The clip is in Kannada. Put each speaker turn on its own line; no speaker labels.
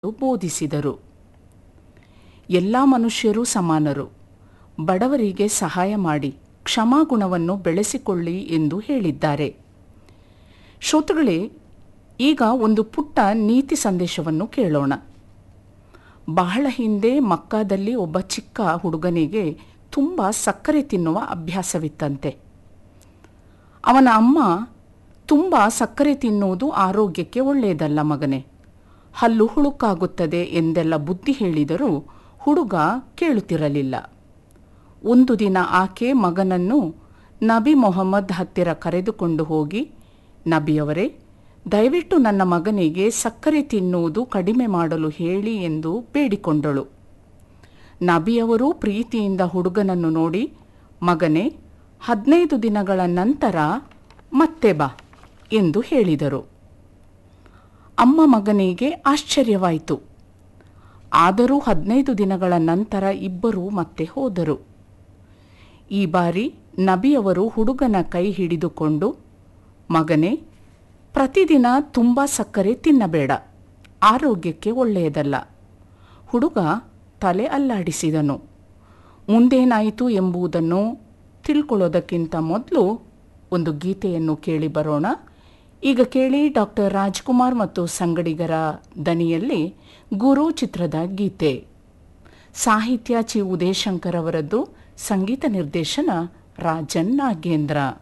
ಬೋಧಿಸಿದರು ಎಲ್ಲ ಮನುಷ್ಯರೂ ಸಮಾನರು ಬಡವರಿಗೆ ಸಹಾಯ ಮಾಡಿ ಕ್ಷಮಾಗುಣವನ್ನು ಬೆಳೆಸಿಕೊಳ್ಳಿ ಎಂದು ಹೇಳಿದ್ದಾರೆ ಶ್ರೋತೃಗಳೇ ಈಗ ಒಂದು ಪುಟ್ಟ ನೀತಿ ಸಂದೇಶವನ್ನು ಕೇಳೋಣ ಬಹಳ ಹಿಂದೆ ಮಕ್ಕಾದಲ್ಲಿ ಒಬ್ಬ ಚಿಕ್ಕ ಹುಡುಗನಿಗೆ ತುಂಬ ಸಕ್ಕರೆ ತಿನ್ನುವ ಅಭ್ಯಾಸವಿತ್ತಂತೆ ಅವನ ಅಮ್ಮ ತುಂಬ ಸಕ್ಕರೆ ತಿನ್ನುವುದು ಆರೋಗ್ಯಕ್ಕೆ ಒಳ್ಳೆಯದಲ್ಲ ಮಗನೇ ಹಲ್ಲು ಹುಳುಕಾಗುತ್ತದೆ ಎಂದೆಲ್ಲ ಬುದ್ಧಿ ಹೇಳಿದರೂ ಹುಡುಗ ಕೇಳುತ್ತಿರಲಿಲ್ಲ ಒಂದು ದಿನ ಆಕೆ ಮಗನನ್ನು ನಬಿ ಮೊಹಮ್ಮದ್ ಹತ್ತಿರ ಕರೆದುಕೊಂಡು ಹೋಗಿ ನಬಿಯವರೇ ದಯವಿಟ್ಟು ನನ್ನ ಮಗನಿಗೆ ಸಕ್ಕರೆ ತಿನ್ನುವುದು ಕಡಿಮೆ ಮಾಡಲು ಹೇಳಿ ಎಂದು ಬೇಡಿಕೊಂಡಳು ನಬಿಯವರು ಪ್ರೀತಿಯಿಂದ ಹುಡುಗನನ್ನು ನೋಡಿ ಮಗನೇ ಹದಿನೈದು ದಿನಗಳ ನಂತರ ಮತ್ತೆ ಬಾ ಎಂದು ಹೇಳಿದರು ಅಮ್ಮ ಮಗನಿಗೆ ಆಶ್ಚರ್ಯವಾಯಿತು ಆದರೂ ಹದಿನೈದು ದಿನಗಳ ನಂತರ ಇಬ್ಬರೂ ಮತ್ತೆ ಹೋದರು ಈ ಬಾರಿ ನಬಿಯವರು ಹುಡುಗನ ಕೈ ಹಿಡಿದುಕೊಂಡು ಮಗನೇ ಪ್ರತಿದಿನ ತುಂಬ ಸಕ್ಕರೆ ತಿನ್ನಬೇಡ ಆರೋಗ್ಯಕ್ಕೆ ಒಳ್ಳೆಯದಲ್ಲ ಹುಡುಗ ತಲೆ ಅಲ್ಲಾಡಿಸಿದನು ಮುಂದೇನಾಯಿತು ಎಂಬುದನ್ನು ತಿಳ್ಕೊಳ್ಳೋದಕ್ಕಿಂತ ಮೊದಲು ಒಂದು ಗೀತೆಯನ್ನು ಕೇಳಿ ಬರೋಣ ಈಗ ಕೇಳಿ ಡಾಕ್ಟರ್ ರಾಜ್ಕುಮಾರ್ ಮತ್ತು ಸಂಗಡಿಗರ ದನಿಯಲ್ಲಿ ಗುರು ಚಿತ್ರದ ಗೀತೆ ಸಾಹಿತ್ಯ ಚಿ ಉದಯಶಂಕರ್ ಅವರದ್ದು ಸಂಗೀತ ನಿರ್ದೇಶನ ರಾಜನ್ ನಾಗೇಂದ್ರ